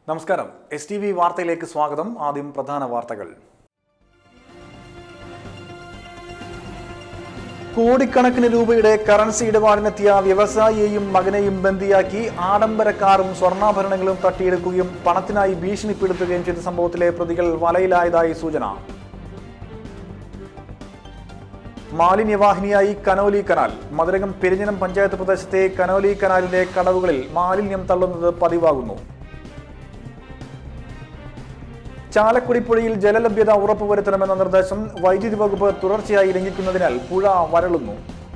നമസ്കാരം S T V വാർത്തയിലേക്ക് സ്വാഗതം ആദ്യം പ്രധാന വാർത്തകൾ കോടിക്കണക്കിന് രൂപയുടെ കറൻസി ഇടപാടിനെത്തിയ വ്യവസായിയെയും മകനെയും ബന്ദിയാക്കി ആഡംബര കാറും സ്വർണ്ണാഭരണങ്ങളും തട്ടിയെടുക്കുകയും പണത്തിനായി ഭീഷണിപ്പെടുത്തുകയും ചെയ്ത സംഭവത്തിലെ പ്രതികൾ വലയിലായതായി സൂചന മാലിന്യവാഹിനിയായി കനോലി കനാൽ മധുരകം പെരിഞ്ഞനം പഞ്ചായത്ത് പ്രദേശത്തെ കനോലി കനാലിന്റെ കടവുകളിൽ മാലിന്യം തള്ളുന്നത് പതിവാകുന്നു ചാലക്കുടി പുഴയിൽ ജലലഭ്യത ഉറപ്പുവരുത്തണമെന്ന നിർദ്ദേശം വൈദ്യുതി വകുപ്പ് തുടർച്ചയായി ലംഘിക്കുന്നതിനാൽ പുഴ വരളുന്നു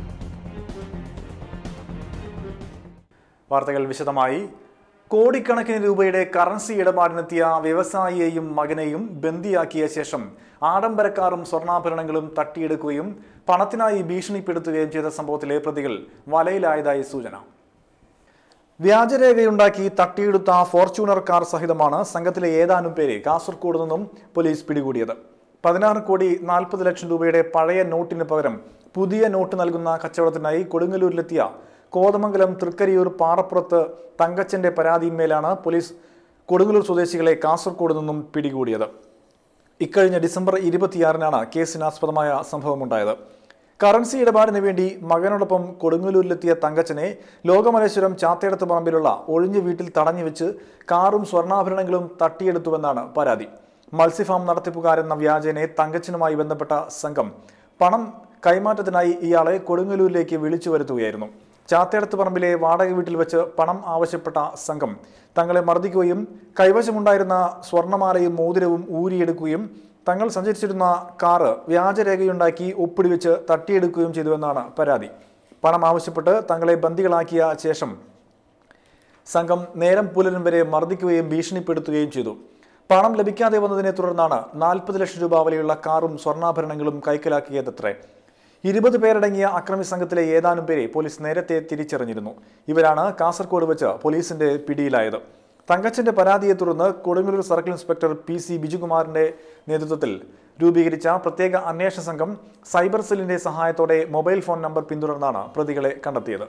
വാർത്തകൾ വിശദമായി കോടിക്കണക്കിന് രൂപയുടെ കറൻസി ഇടപാടിനെത്തിയ വ്യവസായിയെയും മകനെയും ബന്ദിയാക്കിയ ശേഷം ആഡംബരക്കാറും സ്വർണ്ണാഭരണങ്ങളും തട്ടിയെടുക്കുകയും പണത്തിനായി ഭീഷണിപ്പെടുത്തുകയും ചെയ്ത സംഭവത്തിലെ പ്രതികൾ വലയിലായതായി സൂചന വ്യാജരേഖയുണ്ടാക്കി തട്ടിയെടുത്ത ഫോർച്യൂണർ കാർ സഹിതമാണ് സംഘത്തിലെ ഏതാനും പേരെ കാസർഗോഡ് നിന്നും പോലീസ് പിടികൂടിയത് പതിനാറ് കോടി നാൽപ്പത് ലക്ഷം രൂപയുടെ പഴയ നോട്ടിന് പകരം പുതിയ നോട്ട് നൽകുന്ന കച്ചവടത്തിനായി കൊടുങ്ങല്ലൂരിലെത്തിയ കോതമംഗലം തൃക്കരിയൂർ പാറപ്പുറത്ത് തങ്കച്ചന്റെ പരാതിയിന്മേലാണ് പോലീസ് കൊടുങ്ങല്ലൂർ സ്വദേശികളെ കാസർഗോഡ് നിന്നും പിടികൂടിയത് ഇക്കഴിഞ്ഞ ഡിസംബർ ഇരുപത്തിയാറിനാണ് കേസിനാസ്പദമായ സംഭവമുണ്ടായത് കറൻസി ഇടപാടിന് വേണ്ടി മകനോടൊപ്പം കൊടുങ്ങല്ലൂരിലെത്തിയ തങ്കച്ചനെ ലോകമലേശ്വരം ചാത്തേടത്ത് പറമ്പിലുള്ള ഒഴിഞ്ഞ വീട്ടിൽ തടഞ്ഞു വെച്ച് കാറും സ്വർണ്ണാഭരണങ്ങളും തട്ടിയെടുത്തുവെന്നാണ് പരാതി മത്സ്യഫാം നടത്തിപ്പുകാരെന്ന വ്യാജനെ തങ്കച്ചനുമായി ബന്ധപ്പെട്ട സംഘം പണം കൈമാറ്റത്തിനായി ഇയാളെ കൊടുങ്ങല്ലൂരിലേക്ക് വിളിച്ചു വരുത്തുകയായിരുന്നു ചാത്തേടത്ത് പറമ്പിലെ വാടക വീട്ടിൽ വെച്ച് പണം ആവശ്യപ്പെട്ട സംഘം തങ്ങളെ മർദ്ദിക്കുകയും കൈവശമുണ്ടായിരുന്ന സ്വർണമാലയും മോതിരവും ഊരിയെടുക്കുകയും തങ്ങൾ സഞ്ചരിച്ചിരുന്ന കാറ് വ്യാജരേഖയുണ്ടാക്കി ഒപ്പിടിവെച്ച് തട്ടിയെടുക്കുകയും ചെയ്തുവെന്നാണ് പരാതി പണം ആവശ്യപ്പെട്ട് തങ്ങളെ ബന്ദികളാക്കിയ ശേഷം സംഘം നേരം പുലരും വരെ മർദ്ദിക്കുകയും ഭീഷണിപ്പെടുത്തുകയും ചെയ്തു പണം ലഭിക്കാതെ വന്നതിനെ തുടർന്നാണ് നാൽപ്പത് ലക്ഷം രൂപ വിലയുള്ള കാറും സ്വർണ്ണാഭരണങ്ങളും കൈക്കലാക്കിയതത്രേ ഇരുപത് പേരടങ്ങിയ അക്രമി സംഘത്തിലെ ഏതാനും പേരെ പോലീസ് നേരത്തെ തിരിച്ചറിഞ്ഞിരുന്നു ഇവരാണ് കാസർഗോഡ് വെച്ച് പോലീസിന്റെ പിടിയിലായത് തങ്കച്ചന്റെ പരാതിയെ തുടർന്ന് Kodungallur circle inspector P C ബിജുകുമാറിന്റെ നേതൃത്വത്തിൽ രൂപീകരിച്ച പ്രത്യേക അന്വേഷണ സംഘം സൈബർ സെല്ലിന്റെ സഹായത്തോടെ മൊബൈൽ ഫോൺ നമ്പർ പിന്തുടർന്നാണ് പ്രതികളെ കണ്ടെത്തിയത്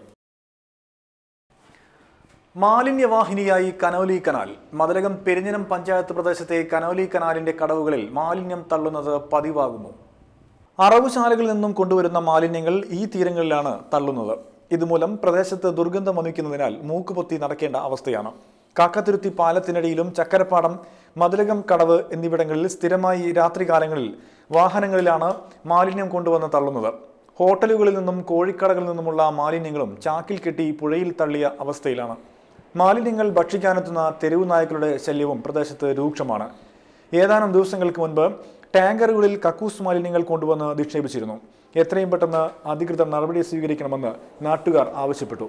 മാലിന്യവാഹിനിയായി കനോലി കനാൽ മതിലകം പെരിഞ്ഞനം പഞ്ചായത്ത് പ്രദേശത്തെ കനോലി കനാലിന്റെ കടവുകളിൽ മാലിന്യം തള്ളുന്നത് പതിവാകുന്നു അറവുശാലകളിൽ നിന്നും കൊണ്ടുവരുന്ന മാലിന്യങ്ങൾ ഈ തീരങ്ങളിലാണ് തള്ളുന്നത് ഇതുമൂലം പ്രദേശത്ത് ദുർഗന്ധം വമിക്കുന്നതിനാൽ മൂക്കുപൊത്തി നടക്കേണ്ട അവസ്ഥയാണ് കാക്കത്തുരുത്തി പാലത്തിനടിയിലും ചക്കരപ്പാടം മതിലകം കടവ് എന്നിവിടങ്ങളിൽ സ്ഥിരമായി രാത്രികാലങ്ങളിൽ വാഹനങ്ങളിലാണ് മാലിന്യം കൊണ്ടുവന്ന് തള്ളുന്നത് ഹോട്ടലുകളിൽ നിന്നും കോഴിക്കടകളിൽ നിന്നുമുള്ള മാലിന്യങ്ങളും ചാക്കിൽ കെട്ടി പുഴയിൽ തള്ളിയ അവസ്ഥയിലാണ് മാലിന്യങ്ങൾ ഭക്ഷിക്കാനെത്തുന്ന തെരുവു നായ്ക്കളുടെ ശല്യവും പ്രദേശത്ത് രൂക്ഷമാണ് ഏതാനും ദിവസങ്ങൾക്ക് മുൻപ് ടാങ്കറുകളിൽ കക്കൂസ് മാലിന്യങ്ങൾ കൊണ്ടുവന്ന് നിക്ഷേപിച്ചിരുന്നു എത്രയും പെട്ടെന്ന് അധികൃതർ നടപടി സ്വീകരിക്കണമെന്ന് നാട്ടുകാർ ആവശ്യപ്പെട്ടു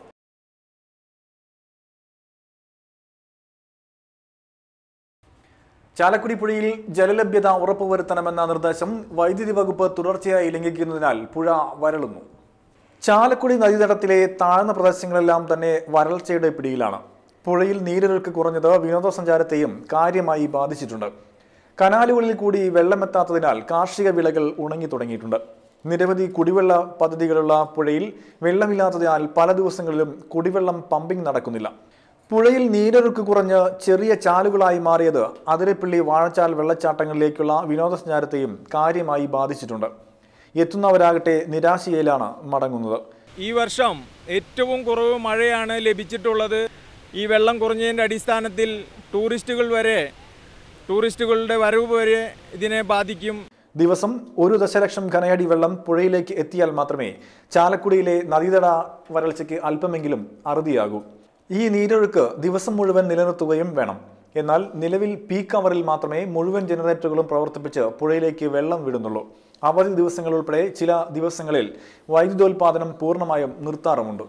ചാലക്കുടി പുഴയിൽ ജലലഭ്യത ഉറപ്പുവരുത്തണമെന്ന നിർദ്ദേശം വൈദ്യുതി വകുപ്പ് തുടർച്ചയായി ലംഘിക്കുന്നതിനാൽ പുഴ വരളുന്നു ചാലക്കുടി നദീതടത്തിലെ താഴ്ന്ന പ്രദേശങ്ങളെല്ലാം തന്നെ വരൾച്ചയുടെ പിടിയിലാണ് പുഴയിൽ നീരൊഴുക്ക് കുറഞ്ഞത് വിനോദസഞ്ചാരത്തെയും കാര്യമായി ബാധിച്ചിട്ടുണ്ട് കനാലുകളിൽ കൂടി വെള്ളമെത്താത്തതിനാൽ കാർഷിക വിളകൾ ഉണങ്ങി തുടങ്ങിയിട്ടുണ്ട് നിരവധി കുടിവെള്ള പദ്ധതികളുള്ള പുഴയിൽ വെള്ളമില്ലാത്തതിനാൽ പല ദിവസങ്ങളിലും കുടിവെള്ളം പമ്പിംഗ് നടക്കുന്നില്ല പുഴയിൽ നീരൊഴുക്ക് കുറഞ്ഞ് ചെറിയ ചാലുകളായി മാറിയത് അതിരപ്പള്ളി വാഴച്ചാൽ വെള്ളച്ചാട്ടങ്ങളിലേക്കുള്ള വിനോദസഞ്ചാരത്തെയും കാര്യമായി ബാധിച്ചിട്ടുണ്ട് എത്തുന്നവരാകട്ടെ നിരാശയിലാണ് മടങ്ങുന്നത് ഈ വർഷം ഏറ്റവും കുറവ് മഴയാണ് ലഭിച്ചിട്ടുള്ളത് ഈ വെള്ളം കുറഞ്ഞതിൻ്റെ അടിസ്ഥാനത്തിൽ ടൂറിസ്റ്റുകൾ വരെ ടൂറിസ്റ്റുകളുടെ വരവ് വരെ ഇതിനെ ബാധിക്കും ദിവസം ഒരു ദശലക്ഷം ഘനയടി വെള്ളം പുഴയിലേക്ക് എത്തിയാൽ മാത്രമേ ചാലക്കുടിയിലെ നദീതട വരൾച്ചയ്ക്ക് അല്പമെങ്കിലും അറുതിയാകൂ ഈ നീരൊഴുക്ക് ദിവസം മുഴുവൻ നിലനിർത്തുകയും വേണം എന്നാൽ നിലവിൽ പീക്ക് അവറിൽ മാത്രമേ മുഴുവൻ ജനറേറ്ററുകളും പ്രവർത്തിപ്പിച്ച് പുഴയിലേക്ക് വെള്ളം വിടുന്നുള്ളൂ അവധി ദിവസങ്ങൾ ഉൾപ്പെടെ ചില ദിവസങ്ങളിൽ വൈദ്യുതോൽപാദനം പൂർണ്ണമായും നിർത്താറുമുണ്ട്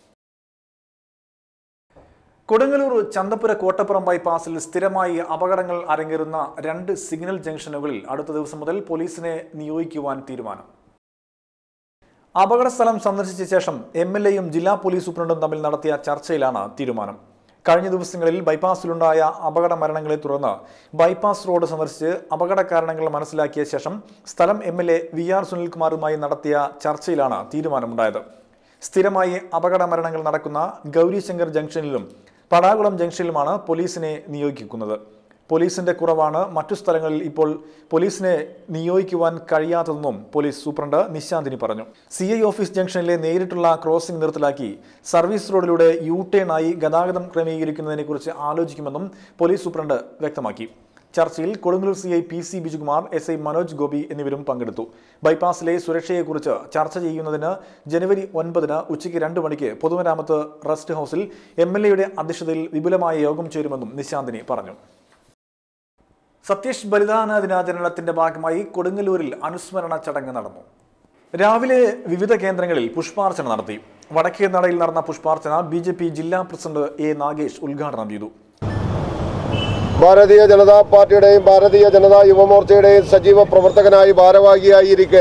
കൊടുങ്ങല്ലൂർ ചന്തപ്പുര കോട്ടപ്പുറം ബൈപ്പാസിൽ സ്ഥിരമായി അപകടങ്ങൾ അരങ്ങേറുന്ന രണ്ട് സിഗ്നൽ ജംഗ്ഷനുകളിൽ അടുത്ത ദിവസം മുതൽ പോലീസിനെ നിയോഗിക്കുവാൻ തീരുമാനം അപകട സ്ഥലം സന്ദർശിച്ച ശേഷം എം എൽ എയും ജില്ലാ പോലീസ് സൂപ്രണ്ടും തമ്മിൽ നടത്തിയ ചർച്ചയിലാണ് തീരുമാനം കഴിഞ്ഞ ദിവസങ്ങളിൽ ബൈപ്പാസിലുണ്ടായ അപകട മരണങ്ങളെ തുടർന്ന് ബൈപ്പാസ് റോഡ് സന്ദർശിച്ച് അപകട കാരണങ്ങൾ മനസ്സിലാക്കിയ ശേഷം സ്ഥലം M L A V R സുനിൽകുമാറുമായി നടത്തിയ ചർച്ചയിലാണ് തീരുമാനമുണ്ടായത് സ്ഥിരമായി അപകട മരണങ്ങൾ നടക്കുന്ന ഗൗരിശങ്കർ ജംഗ്ഷനിലും പടാകുളം ജംഗ്ഷനിലുമാണ് പോലീസിനെ നിയോഗിക്കുന്നത് പോലീസിന്റെ കുറവാണ് മറ്റു സ്ഥലങ്ങളിൽ ഇപ്പോൾ പോലീസിനെ നിയോഗിക്കുവാൻ കഴിയാത്തതെന്നും പോലീസ് സൂപ്രണ്ട് നിശാന്തിനി പറഞ്ഞു സി ഐ ഓഫീസ് ജംഗ്ഷനിലെ നേരിട്ടുള്ള ക്രോസിംഗ് നിർത്തലാക്കി സർവീസ് റോഡിലൂടെ യു ടേൺ ആയി ഗതാഗതം ക്രമീകരിക്കുന്നതിനെക്കുറിച്ച് ആലോചിക്കുമെന്നും പോലീസ് സൂപ്രണ്ട് വ്യക്തമാക്കി ചർച്ചയിൽ Kodungallur C I P C Bijukumar S I Manoj Gopi എന്നിവരും പങ്കെടുത്തു ബൈപ്പാസിലെ സുരക്ഷയെക്കുറിച്ച് ചർച്ച ചെയ്യുന്നതിന് ജനുവരി ഒൻപതിന് ഉച്ചയ്ക്ക് രണ്ട് മണിക്ക് പൊതുമരാമത്ത് റെസ്റ്റ് ഹൌസിൽ എം എൽ എയുടെ അധ്യക്ഷതയിൽ വിപുലമായ യോഗം ചേരുമെന്നും നിശാന്തിനി പറഞ്ഞു സതീഷ് ബലിദാന ദിനാചരണത്തിന്റെ ഭാഗമായി കൊടുങ്ങല്ലൂരിൽ അനുസ്മരണ ചടങ്ങ് നടന്നു രാവിലെ വിവിധ കേന്ദ്രങ്ങളിൽ പുഷ്പാർച്ചന നടത്തി വടക്കേ നടയിൽ നടന്ന പുഷ്പാർച്ചന ബി ജില്ലാ പ്രസിഡന്റ് എ നാഗേഷ് ഉദ്ഘാടനം ചെയ്തു ഭാരതീയ ജനതാ പാർട്ടിയുടെയും ഭാരതീയ ജനതാ യുവമോർച്ചയുടെയും സജീവ പ്രവർത്തകനായി ഭാരവാഹിയായിരിക്കെ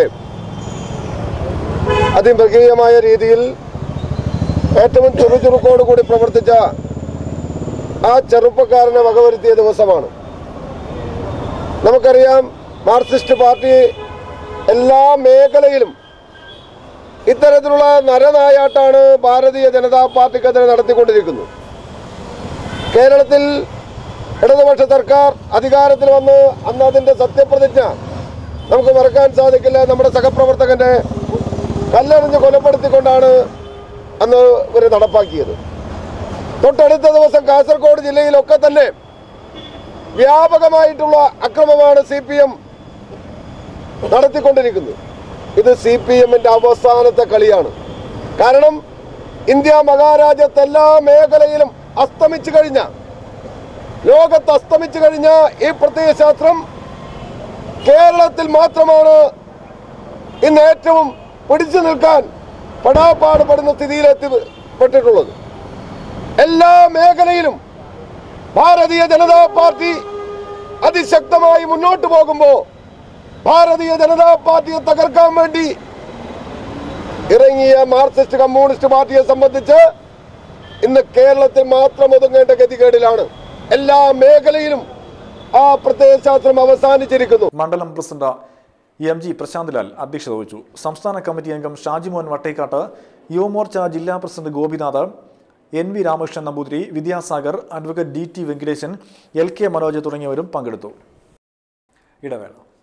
അതിമൃഗീയമായ രീതിയിൽ ഏറ്റവും ചുറുചുറുക്കോടുകൂടി പ്രവർത്തിച്ച ആ ചെറുപ്പക്കാരനെ വകവരുത്തിയ ദിവസമാണ് നമുക്കറിയാം മാർക്സിസ്റ്റ് പാർട്ടി എല്ലാ മേഖലയിലും ഇത്തരത്തിലുള്ള നരനായാട്ടാണ് ഭാരതീയ ജനതാ പാർട്ടിക്കെതിരെ നടത്തിക്കൊണ്ടിരിക്കുന്നത് കേരളത്തിൽ ഇടതുപക്ഷ സർക്കാർ അധികാരത്തിൽ വന്ന് അന്ന് അതിന്റെ സത്യപ്രതിജ്ഞ നമുക്ക് മറക്കാൻ സാധിക്കില്ല നമ്മുടെ സഹപ്രവർത്തകന്റെ കല്ലെറിഞ്ഞ് കൊലപ്പെടുത്തിക്കൊണ്ടാണ് അന്ന് ഇവർ നടപ്പാക്കിയത് തൊട്ടടുത്ത ദിവസം കാസർഗോഡ് ജില്ലയിലൊക്കെ തന്നെ വ്യാപകമായിട്ടുള്ള അക്രമമാണ് സി പി എം നടത്തിക്കൊണ്ടിരിക്കുന്നത് ഇത് സി പി എമ്മിന്റെ അവസാനത്തെ കളിയാണ് കാരണം ഇന്ത്യ മഹാരാജ്യത്ത് എല്ലാ മേഖലയിലും അസ്തമിച്ചു കഴിഞ്ഞ ലോകത്ത് അസ്തമിച്ചു കഴിഞ്ഞ ഈ പ്രത്യയശാസ്ത്രം കേരളത്തിൽ മാത്രമാണ് ഇന്ന് ഏറ്റവും പിടിച്ചു നിൽക്കാൻ പെടാപ്പാടുപെടുന്ന സ്ഥിതിയിലെത്തിപ്പെട്ടിട്ടുള്ളത് എല്ലാ മേഖലയിലും ഭാരതീയ ജനതാ പാർട്ടി അതിശക്തമായി മുന്നോട്ട് പോകുമ്പോൾ ഭാരതീയ ജനതാ പാർട്ടിയെ തകർക്കാൻ വേണ്ടി ഇറങ്ങിയ മാർക്സിസ്റ്റ് കമ്മ്യൂണിസ്റ്റ് പാർട്ടിയെ സംബന്ധിച്ച് ഇന്ന് കേരളത്തിൽ മാത്രം ഒതുങ്ങേണ്ട ഗതികേടിലാണ് എല്ലാ മേഖലയിലും ആ പ്രത്യയശാസ്ത്രം അവസാനിച്ചിരിക്കുന്നു മണ്ഡലം president M G Prasanth Lal അധ്യക്ഷത വഹിച്ചു സംസ്ഥാന കമ്മിറ്റി അംഗം ഷാജിമോഹൻ വട്ടേക്കാട്ട് യുവമോർച്ച ജില്ലാ president Gopinath N V Ramakrishnan Namboothiri Vidyasagar advocate D T Venkatesan L K Manoj തുടങ്ങിയവരും പങ്കെടുത്തു ഇടവേള